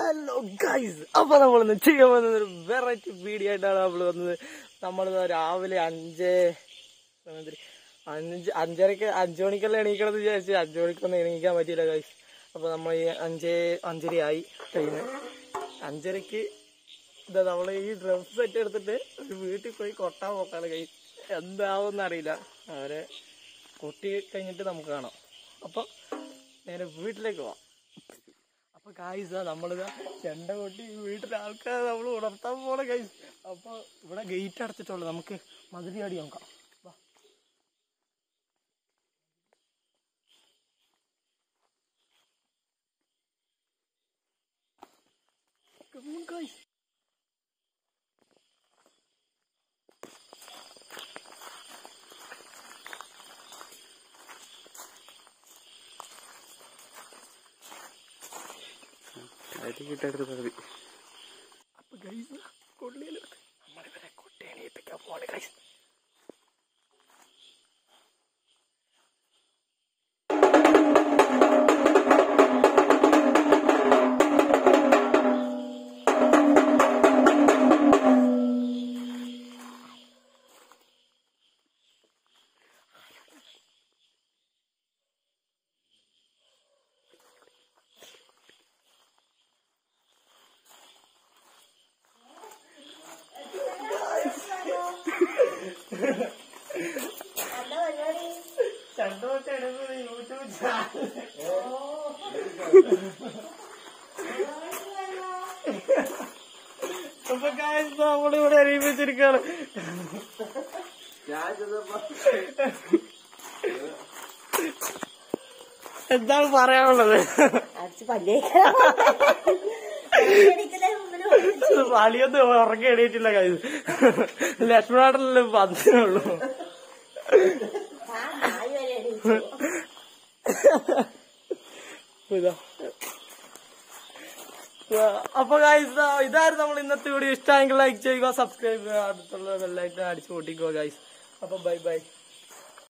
Hello guys അപ്പൊ നമ്മൾ ഇന്ന് ചെയ്യാൻ വന്നത് ഒരു വെറൈറ്റി വീഡിയോ ആയിട്ടാണ് നമ്മൾ വന്നത് നമ്മൾ രാവിലെ അഞ്ച് സമയത്തിന് അഞ്ച് അഞ്ചരക്ക് അഞ്ചു മണിക്കെല്ലാം എണീക്കണമെന്ന് വിചാരിച്ചു അഞ്ചു മണിക്കൊന്നും എണീക്കാൻ പറ്റിയില്ല ഗൈസ് അപ്പൊ നമ്മൾ ഈ അഞ്ച് അഞ്ചരയായി കഴിഞ്ഞ് അഞ്ചരക്ക് ഇതാ നമ്മൾ ഈ ഡ്രസ് സെറ്റ് എടുത്തിട്ട് ഒരു വീട്ടിൽ പോയി കൊട്ടാൻ പോക്കാണ് ഗൈസ് എന്താവും അറിയില്ല അവരെ കൊട്ടി കഴിഞ്ഞിട്ട് നമുക്ക് കാണാം അപ്പൊ നേരെ വീട്ടിലേക്ക് പോവാം അപ്പൊ കായ്സ നമ്മളിതാ ചെണ്ട കൊട്ടി വീട്ടിലെ ആൾക്കാരെ നമ്മൾ ഉണർത്താൻ പോണ കായ്സ് അപ്പൊ ഇവിടെ ഗേറ്റ് അടച്ചിട്ടുള്ളു നമുക്ക് മധുരി അടി നോക്കാം വാ. Come on, guys. അപ്പൊ ഗൈസ് കൊള്ളിയല്ലോ നമ്മളിവരെ കൊട്ടേനെ ഏൽപ്പിക്കാൻ പോവാണ് ഗൈസ് യൂട്യൂബ് അപ്പൊ ഗൈസ് നമ്മളിവിടെ അറിയിപ്പിച്ചിരിക്കാണ് എന്താണ് പറയാനുള്ളത് അടിച്ച് പല്ലേക്കണം വലിയൊന്നും ഉറങ്ങി എണീറ്റില്ല കൈ ലക്ഷ്മണാട്ടല്ലേ പന്തിനുള്ളൂ ഇതാ അപ്പൊ ഗൈസ് ഇതായിരുന്നു നമ്മൾ ഇന്നത്തെ വീഡിയോ ഇഷ്ടമെങ്കിൽ ലൈക്ക് ചെയ്യുക സബ്സ്ക്രൈബ് ചെയ്യുക അടുത്തുള്ള ബെല്ലൈക്കൺ അടിച്ചു പൊട്ടിക്കുക ഗൈസ് അപ്പൊ ബൈ ബൈ